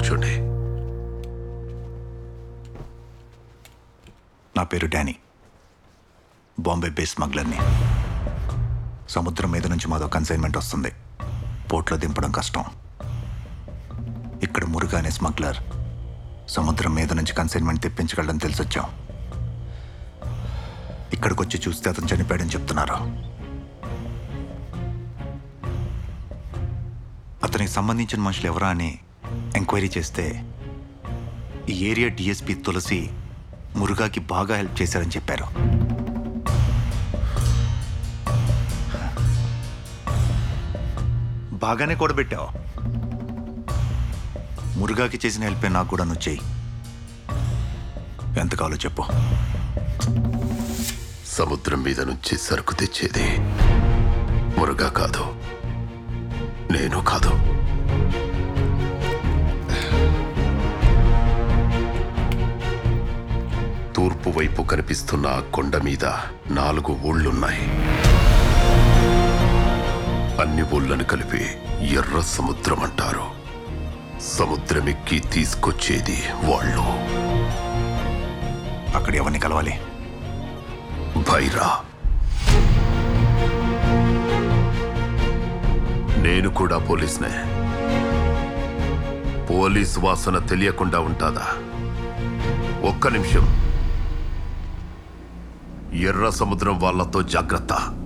కూర్చోండి నా పేరు డానీ బాంబే బేస్ స్మగ్లర్ని సముద్రం మీద నుంచి మాదో కన్సైన్మెంట్ వస్తుంది పోర్ట్లో దింపడం కష్టం ఇక్కడ మురుగా అనే స్మగ్లర్ సముద్రం మీద నుంచి కన్సైన్మెంట్ తెప్పించగలని తెలిసొచ్చాం ఇక్కడికి వచ్చి చూస్తే అతను చనిపోయాడని చెప్తున్నారు అతనికి సంబంధించిన మనుషులు ఎవరా అని ఎంక్వైరీ చేస్తే ఈ ఏరియా డిఎస్పి తులసి మురుగాకి బాగా హెల్ప్ చేశారని చెప్పారు బాగానే కూడబెట్టావు మురుగాకి చేసిన హెల్పే నాకు కూడా నువ్వు చెయ్యి ఎంత కావాలో చెప్పు సముద్రం మీద నుంచి సరుకు తెచ్చేది మురుగా కాదు నేను కాదు తూర్పు వైపు కనిపిస్తున్న ఆ కొండ మీద నాలుగు ఊళ్ళున్నాయి అన్ని ఊళ్ళను కలిపి ఎర్ర సముద్రం అంటారు సముద్రమెక్కి తీసుకొచ్చేది వాళ్ళు అక్కడ ఎవరిని కలవాలి భైరా నేను కూడా పోలీస్నే పోలీస్ వాసన తెలియకుండా ఉంటుందా ఒక్క నిమిషం ఎర్ర సముద్రం వాళ్ళతో జాగ్రత్త